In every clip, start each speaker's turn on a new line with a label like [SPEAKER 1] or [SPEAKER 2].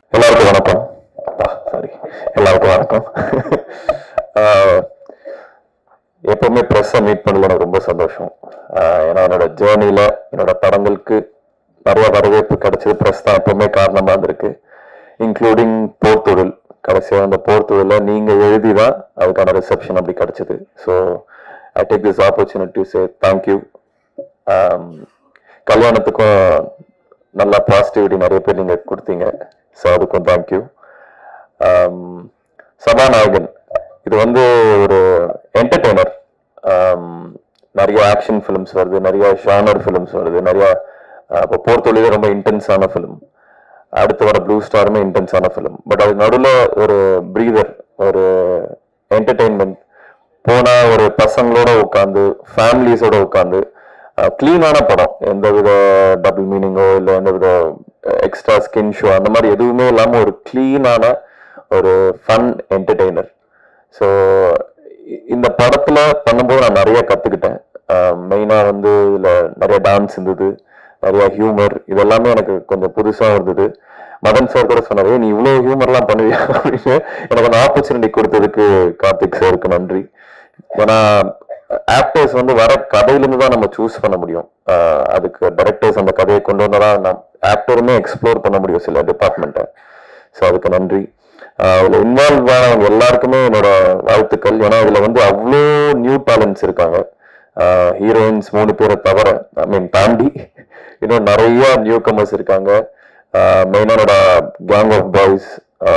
[SPEAKER 1] எல்லாருக்கும் வணக்கம் சாரி எல்லாருக்கும் வணக்கம் ஆஹ் எப்பவுமே ப்ரெஸ்ஸை மீட் பண்ணல எனக்கு ரொம்ப சந்தோஷம் ஆஹ் ஏன்னா என்னோட ஜேர்னியில் என்னோட படங்களுக்கு நிறைய வரவேற்பு கிடைச்சது ப்ரெஸ் தான் எப்பவுமே காரணமாக இருந்திருக்கு இன்க்ளூடிங் போர்த்தொழில் கடைசியாக அந்த போர்த்தொழில நீங்கள் எழுதி தான் அதுக்கான ரிசப்ஷன் அப்படி கிடைச்சது so I take this opportunity say thank you கல்யாணத்துக்கும் நல்லா பாசிட்டிவிட்டி நிறைய பேர் நீங்கள் கொடுத்தீங்க ஸோ அதுக்கும் தேங்க்யூ சபாநாயகன் இது வந்து ஒரு என்டர்டெய்னர் நிறைய ஆக்ஷன் ஃபிலிம்ஸ் வருது நிறைய ஷானர் ஃபிலிம்ஸ் வருது நிறைய அஹ், இப்போ போர்த்தொழிலே ரொம்ப இன்டென்ஸான ஃபிலிம் அடுத்து வர ப்ளூ ஸ்டாருமே இன்டென்ஸான ஃபிலிம் பட் அது நடுவில் ஒரு ப்ரீதர் ஒரு என்டர்டெயின்மெண்ட் போனா ஒரு பசங்களோட உட்காந்து ஃபேமிலிஸோட உட்காந்து க்ளீனான படம் எந்த வித டபுள் மீனிங்கோ இல்லை எந்த வித எக்ஸ்ட்ரா ஸ்கின் ஷோ அந்த மாதிரி எதுவுமே இல்லாமல் ஒரு க்ளீனான ஒரு ஃபன் என்டர்டெய்னர் ஸோ இந்த படத்துல பண்ணும்போது நான் நிறைய கத்துக்கிட்டேன் மெயினாக வந்து இதில் நிறைய டான்ஸ் இருந்தது நிறைய ஹியூமர் இதெல்லாமே எனக்கு கொஞ்சம் புதுசாக இருந்தது மதன் சார் கூட சொன்னாரு "ஏய், நீ இவ்வளோ ஹியூமர்லாம் பண்ணுவியா அப்படின்னு எனக்கு அந்த ஆப்பர்ச்சுனிட்டி கொடுத்ததுக்கு கார்த்திக் சாருக்கு நன்றி ஏன்னா ஆக்டர்ஸ் வந்து வர கதையிலிருந்து தான் நம்ம சூஸ் பண்ண முடியும் ஆஹ் அதுக்கு டைரக்டர்ஸ் அந்த கதையை கொண்டு வந்தா நம் ஆக்டருமே எக்ஸ்ப்ளோர் பண்ண முடியும் சில டிபார்ட்மெண்ட்டை ஸோ அதுக்கு நன்றி ஆஹ் அதுல இன்வால்வ் ஆனவங்க எல்லாருக்குமே என்னோட வாழ்த்துக்கள் ஏன்னா இதுல வந்து அவ்வளோ நியூ டேலண்ட்ஸ் இருக்காங்க ஹீரோயின்ஸ் மூணு பேரை தவிர ஐ மீன் தாண்டி இன்னும் நிறைய நியூ கமர்ஸ் இருக்காங்க மெயினாக என்னோட gang of boys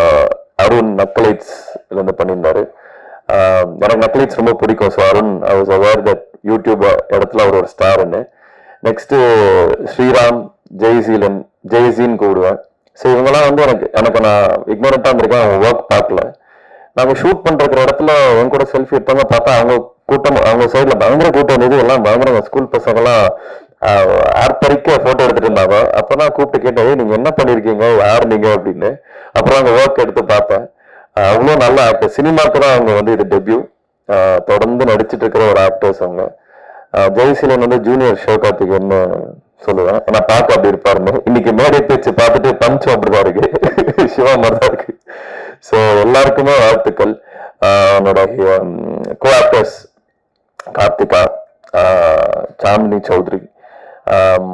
[SPEAKER 1] Arun Nakkalites இருந்து பண்ணியிருந்தாரு ஆஹ் எனக்கு நக்லீட்ஸ் ரொம்ப பிடிக்கும் so Arun I was aware that YouTube இடத்துல அவர் ஒரு ஸ்டார்னு நெக்ஸ்ட் ஸ்ரீராம் ஜெய்சீலன் ஜெய்சீன் கூடுவேன் ஸோ இவங்கெல்லாம் வந்து எனக்கு எனக்கு நான் இக்னோரண்ட்டாக இருந்திருக்கேன் அவங்க ஒர்க் பார்க்கல நாங்கள் ஷூட் பண்ணுற இடத்துல என் கூட செல்ஃபி எடுத்தவங்க பார்த்தா அவங்க கூட்டம் அவங்க சைடில் பயங்கர கூட்டம் இருந்தது எல்லாம் பயங்கர ஸ்கூல் பசங்கெல்லாம் ஆர்ப்பரிக்க ஃபோட்டோ எடுத்துட்டு இருந்தாங்க அப்போ நான் கூப்பிட்டு கேட்டேன் "ஏய், நீங்க என்ன பண்ணியிருக்கீங்க யார் நீங்க அப்படின்னு அப்புறம் அவங்க ஒர்க் எடுத்து பார்த்தேன் அவ்வளோ நல்ல ஆக்டர் சினிமாக்கு தான் அவங்க வந்து இது டெபியூ தொடர்ந்து நடிச்சிட்டு இருக்கிற ஒரு ஆக்டர்ஸ் அவங்க ஆஹ் ஜெயசீலன் வந்து ஜூனியர் சிவகார்த்திகேயன் சொல்லுவேன் ஏன்னா பார்க்க அப்படி இருப்பாருன்னு இன்னைக்கு மேடை பேச்சு பார்த்துட்டு பஞ்சும் அப்படிதான் இருக்கு சிவா மாதிரி தான் இருக்கு ஸோ எல்லாருக்குமே வாழ்த்துக்கள் ஆஹ் என்னோட கோ ஆக்டர்ஸ் கார்த்திகா ஆஹ் சாந்தினி சௌத்ரி ஆம்,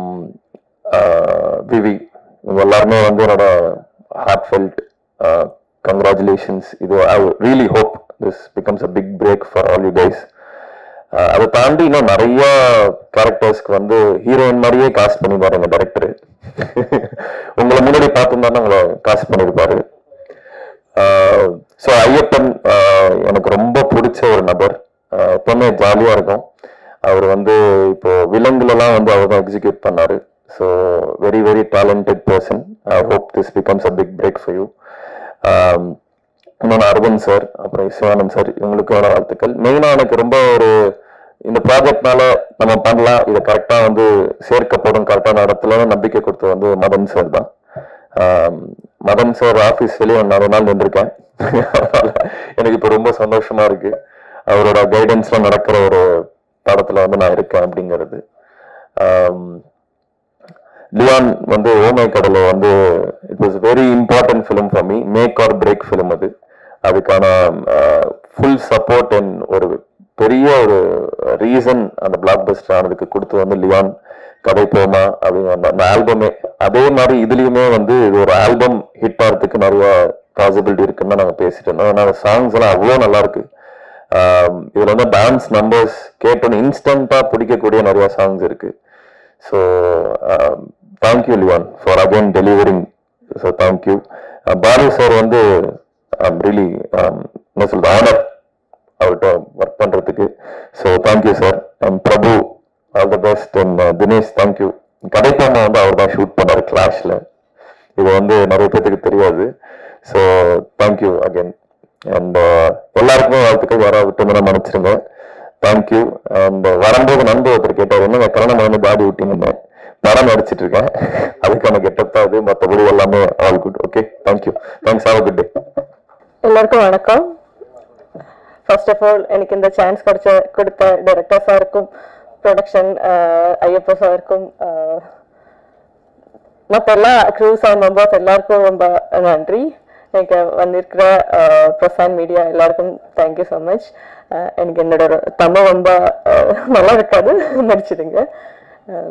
[SPEAKER 1] ஆஹ் விவி இவங்க எல்லாருமே வந்து என்னோட ஹார்ட் ஃபெல்ட் கங்க்ராச்சுலேஷன்ஸ் இது I really hope this becomes a big break for all you guys அதை தாண்டி இன்னும் நிறைய கேரக்டர்ஸ்க்கு வந்து ஹீரோயின் மாதிரியே காஸ்ட் பண்ணிருப்பாரு எங்க டைரக்டர் உங்களை முன்னாடி பார்த்துருந்தாருன்னா உங்களை காஸ்ட் பண்ணியிருப்பாரு ஸோ ஐயப்பன் ஆஹ் எனக்கு ரொம்ப பிடிச்ச ஒரு நபர் ஆஹ் எப்பவுமே ஜாலியா இருக்கும் அவர் வந்து இப்போ விலங்குலலாம் வந்து அவர் தான் எக்ஸிக்யூட் பண்ணாரு so very very talented person I hope this becomes a big break for you இன்னொன்று அரவிந்த் சார் அப்புறம் சிவானந்த் சார் இவங்களுக்கான வாழ்த்துக்கள் மெயினாக எனக்கு ரொம்ப ஒரு இந்த ப்ராஜெக்ட்னால நம்ம பண்ணலாம் இதை கரெக்டாக வந்து சேர்க்கப்படும் கரெக்டான இடத்துல நம்பிக்கை கொடுத்தது வந்து மதன் சார் தான் ஆம், மதன் சார் ஆஃபீஸ் வெளியே ஒரு நிறைய நாள் நின்றுருக்கேன் அதனால எனக்கு இப்போ ரொம்ப சந்தோஷமா இருக்கு அவரோட கைடன்ஸ்ல நடக்கிற ஒரு படத்துல வந்து நான் இருக்கேன் அப்படிங்கிறது ஆம், லியான் வந்து ஓமை கடலை வந்து it was very important film for me make or break film அது அதுக்கான ஃபுல் சப்போர்ட் அண்ட் ஒரு பெரிய ஒரு ரீசன் அந்த பிளாக் பஸ்டர் ஆனதுக்கு கொடுத்து வந்து லியான் கதை போமா அப்படிங்கிற அந்த- அந்த ஆல்பமே அதே மாதிரி இதுலயுமே வந்து இது ஒரு ஆல்பம் ஹிட் ஆகிறதுக்கு நிறைய பாசிபிலிட்டி இருக்குன்னு தான் நாங்கள் பேசிட்டு இருந்தோம் அதனால சாங்ஸ் எல்லாம் அவ்வளோ நல்லா இருக்கு ஆம், இதுல வந்து டான்ஸ் நம்பர்ஸ் கேட்டோன்னு இன்ஸ்டன்டா பிடிக்கக்கூடிய நிறைய சாங்ஸ் இருக்கு so thank you Leon for again delivering so thank you Balu sir வந்து ரியலி என்ன சொல்றது ஆனர் அவர்கிட்ட ஒர்க் பண்றதுக்கு so thank you sir and Prabhu all the best and Dinesh thank you கடைப்பாம வந்து அவர் தான் ஷூட் பண்ணாரு கிளாஷ்ல இது வந்து நிறைய பேத்துக்கு தெரியாது ஸோ தேங்க்யூ அகைன் அண்ட் எல்லாருக்குமே வாழ்த்துக்கள் வர விட்டு மன்னிச்சிருங்க தேங்க்யூ அண்ட் வரும்போது நண்பர் ஒருத்தர் கேட்டார் என்ன கல்யாணம் வந்து பாடி விட்டீங்கன்னு படம் நடிச்சிட்டு இருக்கேன் அதுக்கான கெட்டப் தான் அது மற்றபடி எல்லாமே all good okay thank you thanks have good day
[SPEAKER 2] எல்லாருக்கும் வணக்கம் ஃபர்ஸ்ட் ஆஃப் ஆல் எனக்கு இந்த சான்ஸ் கிடைச்ச கொடுத்த டைரக்டர் சாருக்கும் ப்ரொடக்ஷன் ஐயப்பா சாருக்கும் மற்ற எல்லா க்ரூஸ் அண்ட் மெம்பர்ஸ் எல்லாருக்கும் ரொம்ப நன்றி எனக்கு வந்திருக்கிற அஹ், பிரசாந்த் மீடியா எல்லாருக்கும் தேங்க்யூ ஸோ மச் எனக்கு என்னோட ஒரு தமிழ் ரொம்ப அஹ், நல்லா இருக்காது நடிச்சிடுங்க அஹ்,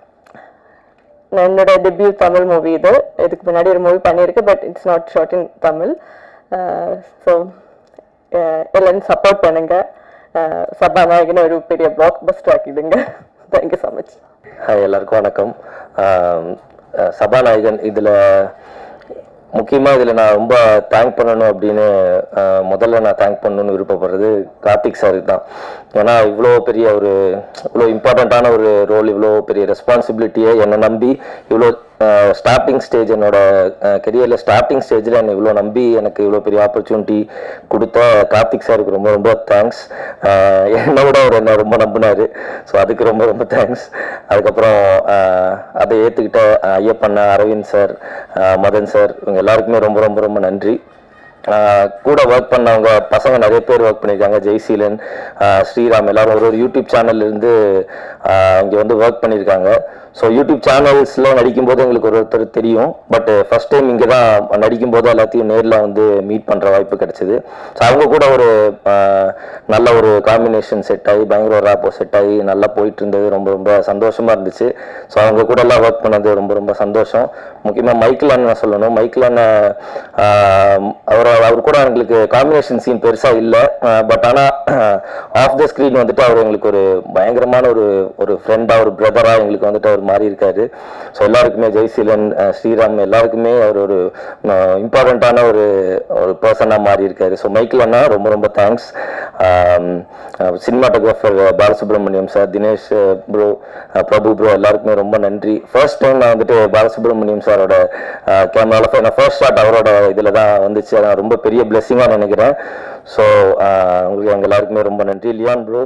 [SPEAKER 2] நான் என்னோட டெபியூ தமிழ் மூவி இது இதுக்கு முன்னாடி ஒரு மூவி பண்ணியிருக்கேன் but it's not short in Tamil so எல்லாரும் சப்போர்ட் பண்ணுங்க அஹ், சபாநாயகன் ஒரு பெரிய பிளாக் பஸ்டர் ஆக்கிடுங்க தேங்க்யூ ஸோ மச்
[SPEAKER 3] ஹாய் எல்லாருக்கும் வணக்கம் ஆம், அஹ் சபாநாயகன் இதில் முக்கியமாக இதில் நான் ரொம்ப தேங்க் பண்ணணும் அப்படின்னு அஹ், முதல்ல நான் தேங்க் பண்ணணும்னு விருப்பப்படுறது கார்த்திக் சாருக்கு தான் ஏன்னா இவ்வளோ பெரிய ஒரு இவ்வளோ இம்பார்ட்டண்ட்டான ஒரு ரோல் இவ்வளோ பெரிய ரெஸ்பான்சிபிலிட்டியை என்னை நம்பி இவ்வளோ ஸ்டார்டிங் ஸ்டேஜ் என்னோட கெரியரில் ஸ்டார்டிங் ஸ்டேஜில் என்னை இவ்வளோ நம்பி எனக்கு இவ்வளோ பெரிய ஆப்பர்ச்சுனிட்டி கொடுத்த கார்த்திக் சாருக்கு ரொம்ப ரொம்ப தேங்க்ஸ் என்னை விட அவர் என்ன ரொம்ப நம்பினாரு ஸோ அதுக்கு ரொம்ப ரொம்ப தேங்க்ஸ் அதுக்கப்புறம் ஆஹ், அதை ஏற்றுக்கிட்ட ஐயப்பண்ணா அரவிந்த் சார் மதன் சார் இவங்க எல்லாருக்குமே ரொம்ப ரொம்ப ரொம்ப நன்றி ஆஹ் கூட ஒர்க் பண்ணவங்க பசங்க நிறைய பேர் ஒர்க் பண்ணியிருக்காங்க ஜெய்சீலன் ஆஹ் ஸ்ரீராம் எல்லாரும் ஒரு ஒரு யூடியூப் சேனல்ல இருந்து ஆஹ் இங்க வந்து ஒர்க் பண்ணியிருக்காங்க ஸோ யூடியூப் சேனல்ஸ்ல நடிக்கும்போது எங்களுக்கு ஒரு ஒருத்தர் தெரியும் பட் ஃபர்ஸ்ட் டைம் இங்கே தான் நடிக்கும்போது எல்லாத்தையும் நேரில் வந்து மீட் பண்ணுற வாய்ப்பு கிடைச்சிது ஸோ அவங்க கூட ஒரு ஆஹ் நல்ல ஒரு காம்பினேஷன் செட் ஆகி பயங்கர ஒரு ராப்போ செட் ஆகி நல்லா போயிட்டு இருந்தது ரொம்ப ரொம்ப சந்தோஷமா இருந்துச்சு ஸோ அவங்க கூட எல்லாம் ஒர்க் பண்ணது ரொம்ப ரொம்ப சந்தோஷம் முக்கியமாக மைக்கிள் அண்ணன் சொல்லணும் மைக்கிள் அண்ணன் ஆஹ் அவர் அவர் கூட எங்களுக்கு காம்பினேஷன் சீன் பெருசா இல்லை பட் ஆனால் ஆஃப் த ஸ்க்ரீன் வந்துட்டு அவர் எங்களுக்கு ஒரு பயங்கரமான ஒரு ஒரு ஃப்ரெண்டா ஒரு பிரதரா எங்களுக்கு வந்துட்டு அவர் மாறி இருக்காரு ஸோ எல்லாருக்குமே ஜெய்சீலன் அஹ் ஸ்ரீராம் எல்லாருக்குமே அவர் ஒரு இம்பார்ட்டண்ட்டான ஒரு ஒரு பர்சனாக மாறி இருக்காரு ஸோ மைக்கிள் அண்ணா ரொம்ப ரொம்ப thanks cinematographer Balasubramaniam sir Dinesh bro Prabhu bro எல்லாருக்குமே ரொம்ப நன்றி ஃபர்ஸ்ட் டைம் நான் வந்துட்டு பாலசுப்ரமணியம் சாரோட கேமராவில் நான் ஃபர்ஸ்ட் ஷாட் அவரோட இதில் தான் வந்துச்சு அதான் ரொம்ப பெரிய பிளெஸிங்காக நினைக்கிறேன் ஸோ உங்களுக்கு எங்க எல்லாருக்குமே ரொம்ப நன்றி லியான் ப்ரோ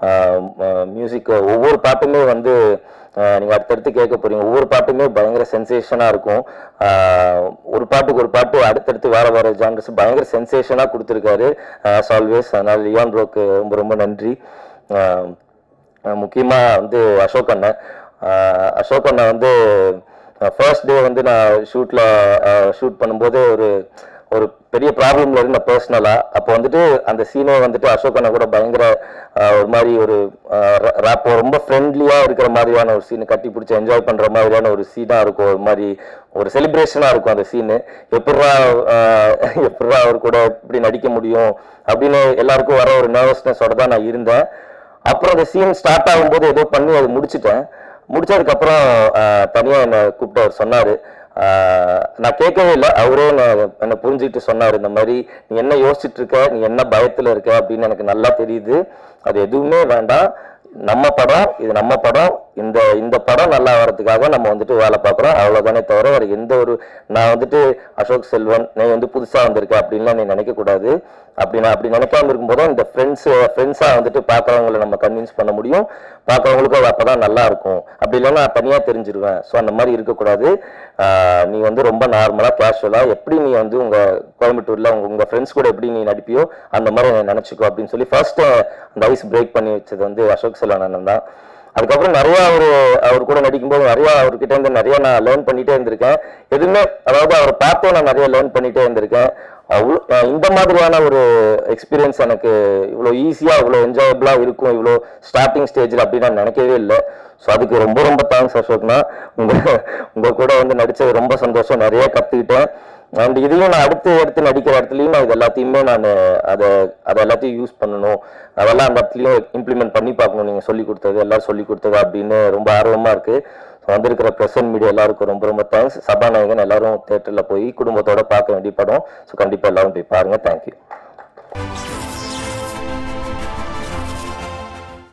[SPEAKER 3] மியூசிக் ஒவ்வொரு பாட்டுமே வந்து ஆஹ் நீங்க அடுத்தடுத்து கேட்க போறீங்க ஒவ்வொரு பாட்டுமே பயங்கர சென்சேஷனா இருக்கும் ஆஹ் ஒரு பாட்டுக்கு ஒரு பாட்டு அடுத்தடுத்து வேற வேற ஜானர்ஸ் பயங்கர சென்சேஷனா கொடுத்துருக்காரு ஆஸ் ஆல்வேஸ் அதனால லியான் ப்ரோக்கு ரொம்ப ரொம்ப நன்றி ஆஹ் அஹ் முக்கியமா வந்து அசோக் அண்ணன் ஆஹ் அசோக் அண்ணன் வந்து ஃபர்ஸ்ட் டே வந்து நான் ஷூட்ல ஷூட் பண்ணும்போது ஒரு ஒரு பெரிய ப்ராப்ளம்ல இருந்த பர்சனலா அப்போ வந்துட்டு அந்த சீனே வந்துட்டு அசோக் அண்ணா கூட பயங்கர ஆஹ் ஒரு மாதிரி ஒரு ரேப்போ ரொம்ப ஃப்ரெண்ட்லியா இருக்கிற மாதிரியான ஒரு சீன் கட்டி பிடிச்சி என்ஜாய் பண்ற மாதிரியான ஒரு சீனா இருக்கும் ஒரு மாதிரி ஒரு செலிப்ரேஷனா இருக்கும் அந்த சீனு எப்படா எப்படா அவர் கூட இப்படி நடிக்க முடியும் அப்படின்னு எல்லாருக்கும் வர ஒரு நர்வஸ்னஸோட தான் நான் இருந்தேன் அப்புறம் அந்த சீன் ஸ்டார்ட் ஆகும்போது ஏதோ பண்ணி அதை முடிச்சிட்டேன் முடிச்சதுக்கப்புறம் ஆஹ், தனியா என்னை கூப்பிட்டு அவர் சொன்னாரு ஆஹ், நான் கேட்கவே இல்லை அவரே என்னை என்னை புரிஞ்சுக்கிட்டு சொன்னார் இந்த மாதிரி நீ என்ன யோசிச்சுட்டு இருக்க நீ என்ன பயத்துல இருக்க அப்படின்னு எனக்கு நல்லா தெரியுது அது எதுவுமே வேண்டாம் நம்ம படம் இது நம்ம படம் இந்த இந்த படம் நல்லா வர்றதுக்காக நம்ம வந்துட்டு வேலை பார்க்குறோம் அவ்வளவுதானே தவிர வேற எந்த ஒரு நான் வந்துட்டு அசோக் செல்வன் நீ வந்து புதுசா வந்திருக்க அப்படின்லாம் நீ நினைக்க கூடாது அப்படி நான் அப்படி நினைக்காம இருக்கும்போதும் இந்த ஃப்ரெண்ட்ஸ் ஃப்ரெண்ட்ஸா வந்துட்டு பார்க்கறவங்களை நம்ம கன்வின்ஸ் பண்ண முடியும் பார்க்கறவங்களுக்கும் அது அப்பதான் நல்லா இருக்கும் அப்படி இல்லைன்னா நான் தனியா தெரிஞ்சிருவேன் ஸோ அந்த மாதிரி இருக்கக்கூடாது ஆஹ் நீ வந்து ரொம்ப நார்மலா கேஷுவலா எப்படி நீ வந்து உங்க கோயம்புத்தூர்ல உங்க உங்க ஃப்ரெண்ட்ஸ் கூட எப்படி நீ நடிப்பியோ அந்த மாதிரி என்னை நினைச்சுக்கோ அப்படின்னு சொல்லி ஃபர்ஸ்ட் அந்த ஐஸ் பிரேக் பண்ணி வச்சது வந்து அசோக் செல்வன் அண்ணன் தான் அதுக்கப்புறம் நிறைய அவர் அவர் கூட நடிக்கும்போது நிறைய அவர்கிட்ட இருந்து நிறைய நான் லேர்ன் பண்ணிட்டே இருந்திருக்கேன் எதுவுமே அதாவது அவரை பார்த்தே நான் நிறைய லேர்ன் பண்ணிட்டே இருந்திருக்கேன் அவ்வளோ அஹ் இந்த மாதிரியான ஒரு எக்ஸ்பீரியன்ஸ் எனக்கு இவ்வளோ ஈஸியாக இவ்வளோ என்ஜாயபிளாக இருக்கும் இவ்வளோ ஸ்டார்டிங் ஸ்டேஜில் அப்படின்னு நான் நினைக்கவே இல்லை ஸோ அதுக்கு ரொம்ப ரொம்ப தேங்க்ஸ் அசோக்னா உங்கள் உங்கள் கூட வந்து நடிச்சது ரொம்ப சந்தோஷம் நிறைய கற்றுக்கிட்டேன் அண்ட் இதையும் நான் அடுத்து எடுத்து நடிக்கிற இடத்துலையும் நான் இது எல்லாத்தையுமே நான் அதை அதை எல்லாத்தையும் யூஸ் பண்ணணும் அதெல்லாம் அந்த இடத்துலையும் இம்ப்ளிமெண்ட் பண்ணி பார்க்கணும் நீங்கள் சொல்லி கொடுத்தது எல்லாம் சொல்லி கொடுத்தது அப்படின்னு ரொம்ப ஆர்வமாக இருக்குது ஸோ வந்திருக்கிற ப்ரெசன்ட் மீடியா எல்லாருக்கும் ரொம்ப ரொம்ப தேங்க்ஸ் சபாநாயகன் எல்லாரும் தேட்டரில் போய் குடும்பத்தோட பார்க்க வேண்டிய படம் ஸோ கண்டிப்பாக எல்லாரும் போய் பாருங்கள் தேங்க்யூ